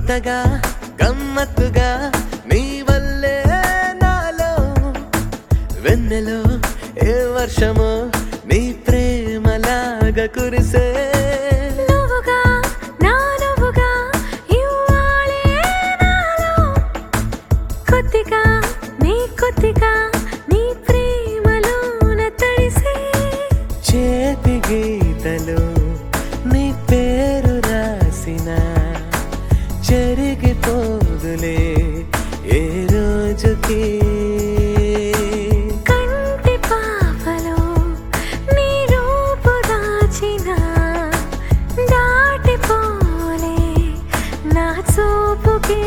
కొత్తగా గమ్మత్తుగా నీ వల్లే నాలో వెన్నెలో ఏ వర్షమో నీ ప్రేమలాగా కురిసే నువ్వుగా నా నువ్వుగా ఇవ్వాలే నాలో కొద్దిగా నీ కొద్దిగా నీ ప్రేమలోన తడిసే చేతి గీతలు నీ పేరు రాసిన చెరిగిపోదులే ఏ రోజుకి కంటి పాపలో నీ రూపు దాచిన దాటిపోలే నా చూపుకి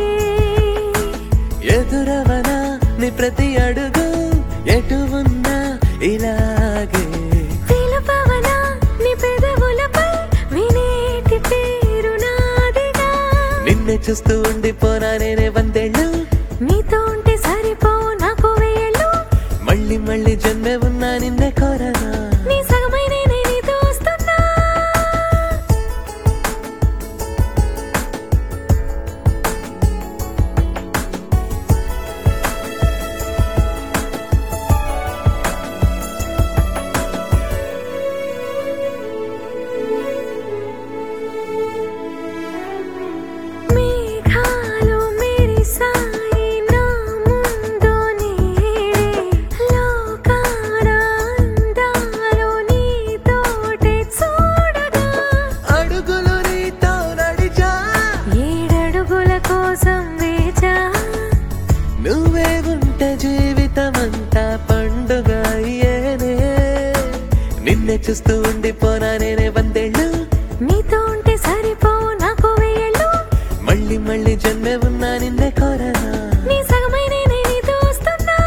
ఎదురవనా నీ ప్రతి అడుగు ఎటు ఉన్నా ఇలాగే పిలుపవనా నీ పెదవులపై వినేటి పేరు నాదిగా నిన్నే చూస్తూ ఉండిపోనా నేనే వందేళ్ళు నీతో ఉంటే సరిపో నాకు వేళ్ళు మళ్ళీ మళ్ళీ జన్మే ఉన్నా నిన్నే కోరనా నీ సగమై నేనే నీతో వస్తున్నా మేఘాలు మెరిసాయి నా ముందు నీడే లోకాల అందాలు నీతోటే చూడగా అడుగులు నీతో నడిచా ఏడడుగుల కోసం వేచా నువ్వే ఉంటే జీవితమంతా పండుగ అయ్యేనే నిన్నే చూస్తూ ఉండిపోనా నేనే వందేళ్ళు నీతో ఉంటే సరిపో నాకు వేళ్ళు మళ్ళీ మళ్ళీ జన్మే ఉన్నా నిన్నే కోరనా నీ సగమై నేనే నీతో వస్తున్నా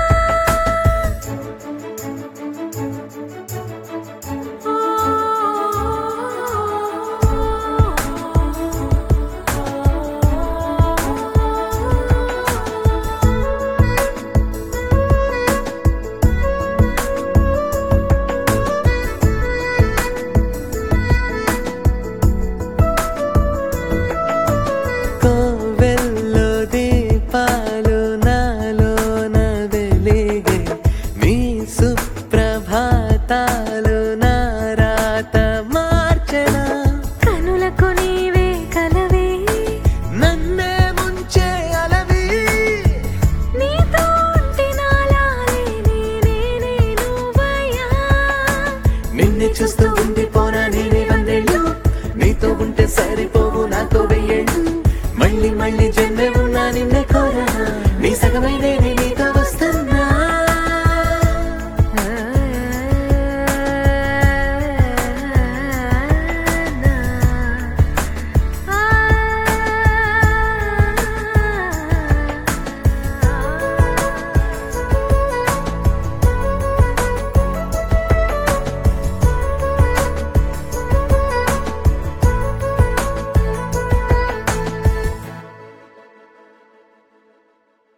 కోవెల్లో దీపాలు నాలోన వెలిగే నీ సుప్రభాతాలు నా రాత మార్చెనా కనులకు నీవే కలవే నన్నే ముంచే అలవి నీతో ఉంటే నాలాలే నేనే నువ్వయ్యా నిన్నే చూస్తూ ఉండిపోనా నేనే వందేళ్ళు నీతో ఉంటే సరిపోవు నాతో వెయ్యేళ్ళు మళ్ళీ మళ్ళీ జన్మే